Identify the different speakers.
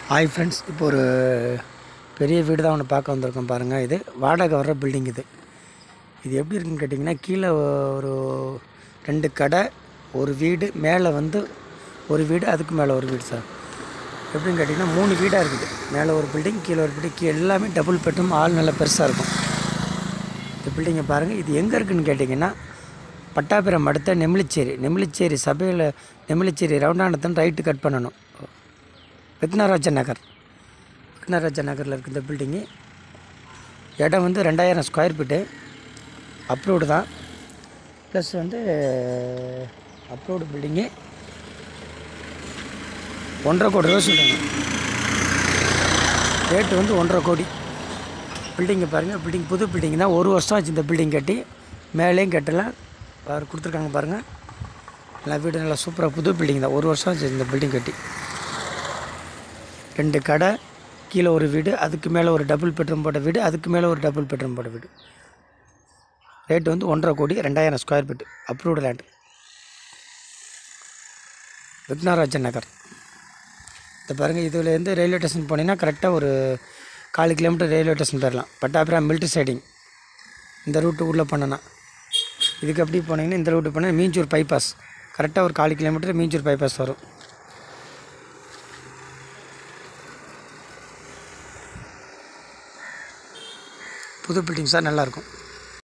Speaker 1: hi friends இப்போ ஒரு பெரிய வீடு தான் ஒன்று பார்க்க வந்திருக்கோம் பாருங்கள் இது வாடகை வர்ற பில்டிங் இது இது எப்படி இருக்குன்னு கேட்டிங்கன்னா கீழே ஒரு ரெண்டு கடை ஒரு வீடு மேலே வந்து ஒரு வீடு அதுக்கு மேலே ஒரு வீடு சார் எப்படின்னு கேட்டிங்கன்னா மூணு வீடாக இருக்குது மேலே ஒரு பில்டிங் கீழே ஒரு பில்டிங் கீழே எல்லாமே டபுள் பெட்ரூம் ஆள் நல்லா பெருசாக இருக்கும் இந்த பில்டிங்கை பாருங்கள் இது எங்கே இருக்குன்னு கேட்டிங்கன்னா பட்டாபிரம் அடுத்த நெமிலிச்சேரி நெமிலிச்சேரி சபையில் நெமிலிச்சேரி ரவுண்டானத்தன் ரைட்டு கட் பண்ணணும் விக்னராஜ நகர் விக்னராஜ நகரில் இருக்குது இந்த பில்டிங்கு இடம் வந்து ரெண்டாயிரம் ஸ்கொயர் ஃபீட்டு அப்ரூவ்டு தான் ப்ளஸ் வந்து அப்ரூவ்டு பில்டிங்கு ஒன்றரை கோடி ரூபா சொல்கிறாங்க ரேட்டு வந்து ஒன்றரை கோடி பில்டிங்கை பாருங்கள் பில்டிங் புது பில்டிங் தான் ஒரு வருஷம் ஆச்சு இந்த பில்டிங் கட்டி மேலேயும் கட்டலாம் பாரு கொடுத்துருக்காங்க பாருங்கள் நல்லா வீடு நல்லா சூப்பராக புது பில்டிங் தான் ஒரு வருஷம் ஆச்சு இந்த பில்டிங் கட்டி ரெண்டு கடை கீழே ஒரு வீடு அதுக்கு மேலே ஒரு டபுள் பெட்ரூம் போட்ட வீடு அதுக்கு மேலே ஒரு டபுள் பெட்ரூம் போட்ட வீடு ரேட்டு வந்து ஒன்றரை கோடி ரெண்டாயிரம் square feet approved land Vignarajan Nagar இந்த பாருங்கள் இதுலேருந்து ரயில்வே ஸ்டேஷன் போனீங்கன்னா கரெக்டாக ஒரு கால் கிலோமீட்டர் ரயில்வே ஸ்டேஷன் போயிடலாம் பட்டாபிரா மில்ட்ரி சைடிங் இந்த ரூட்டு உள்ளே போனேன்னா இதுக்கு அப்படி போனீங்கன்னா இந்த ரூட்டு போனால் மீஞ்சூர் பைபாஸ் கரெக்டாக ஒரு கால் கிலோமீட்டர் மீஞ்சூர் பைபாஸ் வரும் புது பில்டிங் சார் நல்லாயிருக்கும்